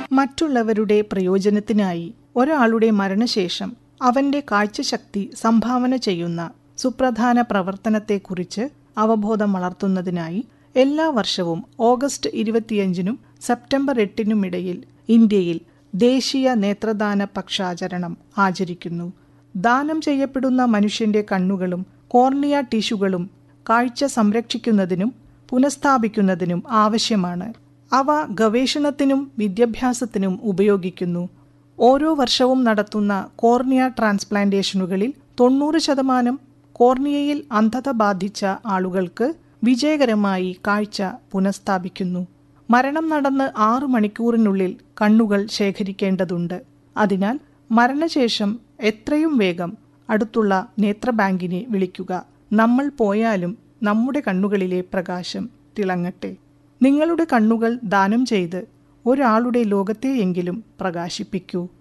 മറ്റുള്ളവരുടെ പ്രയോജനത്തിനായി ഒരാളുടെ മരണശേഷം അവന്റെ കാഴ്ചശക്തി സംഭാവന ചെയ്യുന്ന സുപ്രധാന പ്രവർത്തനത്തെക്കുറിച്ച് അവബോധം വളർത്തുന്നതിനായി എല്ലാ വർഷവും ഓഗസ്റ്റ് ഇരുപത്തിയഞ്ചിനും സെപ്റ്റംബർ എട്ടിനുമിടയിൽ ഇന്ത്യയിൽ ദേശീയ നേത്രദാന പക്ഷാചരണം ആചരിക്കുന്നു ദാനം ചെയ്യപ്പെടുന്ന മനുഷ്യന്റെ കണ്ണുകളും കോർണിയ ടിഷ്യൂകളും കാഴ്ച സംരക്ഷിക്കുന്നതിനും പുനഃസ്ഥാപിക്കുന്നതിനും ആവശ്യമാണ് അവ ഗവേഷണത്തിനും വിദ്യാഭ്യാസത്തിനും ഉപയോഗിക്കുന്നു ഓരോ വർഷവും നടത്തുന്ന കോർണിയ ട്രാൻസ്പ്ലാന്റേഷനുകളിൽ തൊണ്ണൂറ് ശതമാനം കോർണിയയിൽ അന്ധത ബാധിച്ച ആളുകൾക്ക് വിജയകരമായി കാഴ്ച പുനഃസ്ഥാപിക്കുന്നു മരണം നടന്ന് ആറു മണിക്കൂറിനുള്ളിൽ കണ്ണുകൾ ശേഖരിക്കേണ്ടതുണ്ട് അതിനാൽ മരണശേഷം എത്രയും വേഗം അടുത്തുള്ള നേത്രബാങ്കിനെ വിളിക്കുക നമ്മൾ പോയാലും നമ്മുടെ കണ്ണുകളിലെ പ്രകാശം തിളങ്ങട്ടെ നിങ്ങളുടെ കണ്ണുകൾ ദാനം ചെയ്ത് ഒരാളുടെ ലോകത്തെയെങ്കിലും പ്രകാശിപ്പിക്കൂ